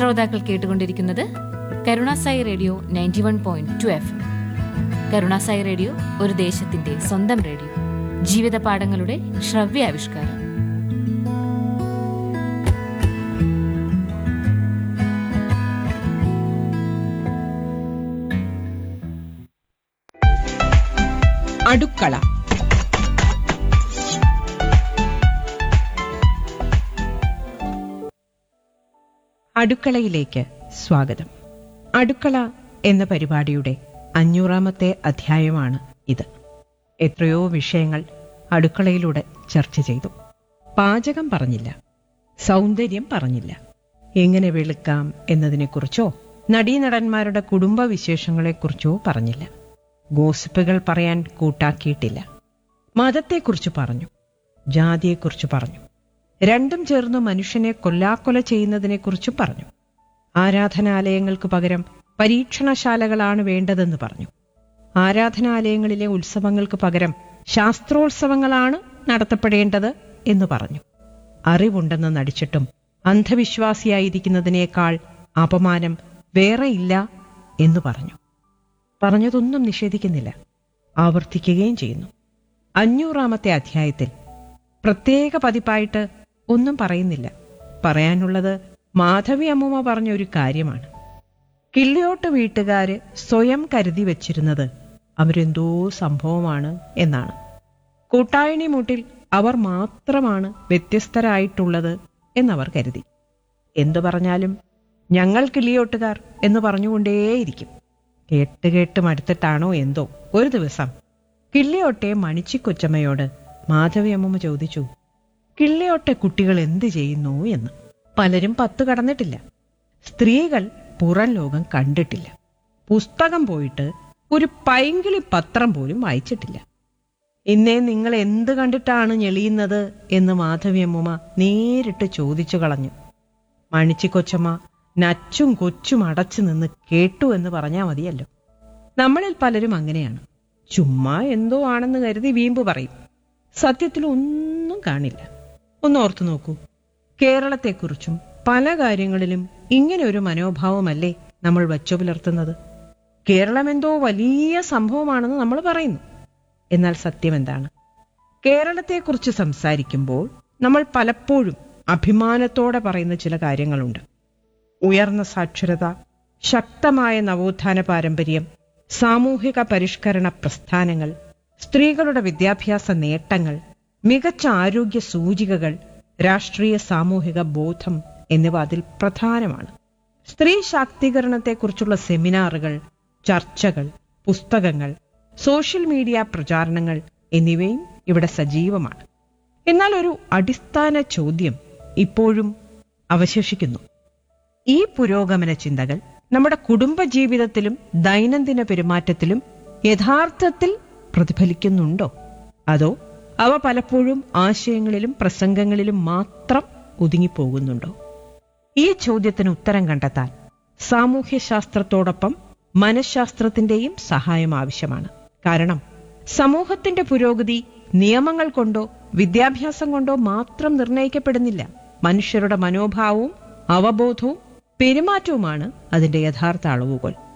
ശ്രോതാക്കൾ കേട്ടുകൊണ്ടിരിക്കുന്നത് Karunasai radio ninety one point two F Karunasai radio ഒരു ദേശത്തിന്റെ സ്വന്തം റേഡിയോ ജീവിത പാഠങ്ങളുടെ ശ്രവ്യാവിഷ്കാരം അടുക്കള അടുക്കളയിലേക്ക് സ്വാഗതം അടുക്കള എന്ന പരിപാടിയുടെ അഞ്ഞൂറാമത്തെ അധ്യായമാണ് ഇത് എത്രയോ വിഷയങ്ങൾ അടുക്കളയിലൂടെ ചർച്ച ചെയ്തു പാചകം പറഞ്ഞില്ല സൗന്ദര്യം പറഞ്ഞില്ല എങ്ങനെ വെളുക്കാം എന്നതിനെക്കുറിച്ചോ നടീനടന്മാരുടെ കുടുംബ വിശേഷങ്ങളെക്കുറിച്ചോ പറഞ്ഞില്ല ഗോസിപ്പുകൾ പറയാൻ കൂട്ടാക്കിയിട്ടില്ല മതത്തെക്കുറിച്ച് പറഞ്ഞു ജാതിയെക്കുറിച്ച് പറഞ്ഞു രണ്ടും ചേർന്ന് മനുഷ്യനെ കൊല്ലാക്കൊല ചെയ്യുന്നതിനെക്കുറിച്ച് പറഞ്ഞു ആരാധനാലയങ്ങൾക്ക് പകരം പരീക്ഷണശാലകളാണ് വേണ്ടതെന്ന് പറഞ്ഞു ആരാധനാലയങ്ങളിലെ ഉത്സവങ്ങൾക്ക് പകരം ശാസ്ത്രോത്സവങ്ങളാണ് നടത്തപ്പെടേണ്ടത് എന്ന് പറഞ്ഞു അറിവുണ്ടെന്ന് നടിച്ചിട്ടും അന്ധവിശ്വാസിയായിരിക്കുന്നതിനേക്കാൾ അപമാനം വേറെയില്ല എന്ന് പറഞ്ഞു പറഞ്ഞതൊന്നും നിഷേധിക്കുന്നില്ല ആവർത്തിക്കുകയും ചെയ്യുന്നു അഞ്ഞൂറാമത്തെ അധ്യായത്തിൽ പ്രത്യേക പതിപ്പായിട്ട് ഒന്നും പറയുന്നില്ല പറയാനുള്ളത് മാധവി അമ്മൂമ്മ പറഞ്ഞ ഒരു കാര്യമാണ് കിള്ളിയോട്ട് വീട്ടുകാര് സ്വയം കരുതി വച്ചിരുന്നത് അവരെന്തോ സംഭവമാണ് എന്നാണ് കൂട്ടായണി മൂട്ടിൽ അവർ മാത്രമാണ് വ്യത്യസ്തരായിട്ടുള്ളത് എന്നവർ കരുതി എന്തു പറഞ്ഞാലും ഞങ്ങൾ കിള്ളിയോട്ടുകാർ എന്ന് പറഞ്ഞുകൊണ്ടേയിരിക്കും കേട്ട് കേട്ട് മടുത്തിട്ടാണോ എന്തോ ഒരു ദിവസം കിള്ളിയോട്ടെ മണിച്ചിക്കൊച്ചമ്മയോട് മാധവി അമ്മമ്മ ചോദിച്ചു കിള്ളിയോട്ടെ കുട്ടികൾ എന്ത് ചെയ്യുന്നു എന്ന് പലരും പത്ത് കടന്നിട്ടില്ല സ്ത്രീകൾ പുറം ലോകം കണ്ടിട്ടില്ല പുസ്തകം പോയിട്ട് ഒരു പൈങ്കിളി പത്രം പോലും വായിച്ചിട്ടില്ല ഇന്നേ നിങ്ങൾ എന്ത് കണ്ടിട്ടാണ് ഞെളിയുന്നത് എന്ന് മാധവി അമ്മൂമ്മ നേരിട്ട് ചോദിച്ചു കളഞ്ഞു മണിച്ചിക്കൊച്ചമ്മ നച്ചും കൊച്ചും അടച്ചു നിന്ന് കേട്ടു എന്ന് പറഞ്ഞാൽ മതിയല്ലോ നമ്മളിൽ പലരും അങ്ങനെയാണ് ചുമ്മാ എന്തോ ആണെന്ന് കരുതി വീമ്പ് പറയും സത്യത്തിൽ ഒന്നും കാണില്ല ഒന്ന് ഓർത്തു നോക്കൂ കേരളത്തെക്കുറിച്ചും പല കാര്യങ്ങളിലും ഇങ്ങനെ ഒരു മനോഭാവമല്ലേ നമ്മൾ വച്ചു പുലർത്തുന്നത് കേരളം എന്തോ വലിയ സംഭവമാണെന്ന് നമ്മൾ പറയുന്നു എന്നാൽ സത്യം എന്താണ് കേരളത്തെക്കുറിച്ച് സംസാരിക്കുമ്പോൾ നമ്മൾ പലപ്പോഴും അഭിമാനത്തോടെ പറയുന്ന ചില കാര്യങ്ങളുണ്ട് ഉയർന്ന സാക്ഷരത ശക്തമായ നവോത്ഥാന പാരമ്പര്യം സാമൂഹിക പരിഷ്കരണ പ്രസ്ഥാനങ്ങൾ സ്ത്രീകളുടെ വിദ്യാഭ്യാസ നേട്ടങ്ങൾ മികച്ച ആരോഗ്യ സൂചികകൾ രാഷ്ട്രീയ സാമൂഹിക ബോധം എന്നിവ അതിൽ പ്രധാനമാണ് സ്ത്രീ ശാക്തീകരണത്തെക്കുറിച്ചുള്ള സെമിനാറുകൾ ചർച്ചകൾ പുസ്തകങ്ങൾ സോഷ്യൽ മീഡിയ പ്രചാരണങ്ങൾ എന്നിവയും ഇവിടെ സജീവമാണ് എന്നാൽ ഒരു അടിസ്ഥാന ചോദ്യം ഇപ്പോഴും അവശേഷിക്കുന്നു ഈ പുരോഗമന ചിന്തകൾ നമ്മുടെ കുടുംബജീവിതത്തിലും ദൈനംദിന പെരുമാറ്റത്തിലും യഥാർത്ഥത്തിൽ പ്രതിഫലിക്കുന്നുണ്ടോ അതോ അവ പലപ്പോഴും ആശയങ്ങളിലും പ്രസംഗങ്ങളിലും മാത്രം ഒതുങ്ങിപ്പോകുന്നുണ്ടോ ഈ ചോദ്യത്തിന് ഉത്തരം കണ്ടെത്താൻ സാമൂഹ്യശാസ്ത്രത്തോടൊപ്പം മനഃശാസ്ത്രത്തിന്റെയും സഹായം ആവശ്യമാണ് കാരണം സമൂഹത്തിന്റെ പുരോഗതി നിയമങ്ങൾ കൊണ്ടോ വിദ്യാഭ്യാസം കൊണ്ടോ മാത്രം നിർണയിക്കപ്പെടുന്നില്ല മനുഷ്യരുടെ മനോഭാവവും അവബോധവും പെരുമാറ്റവുമാണ് അതിന്റെ യഥാർത്ഥ അളവുകൾ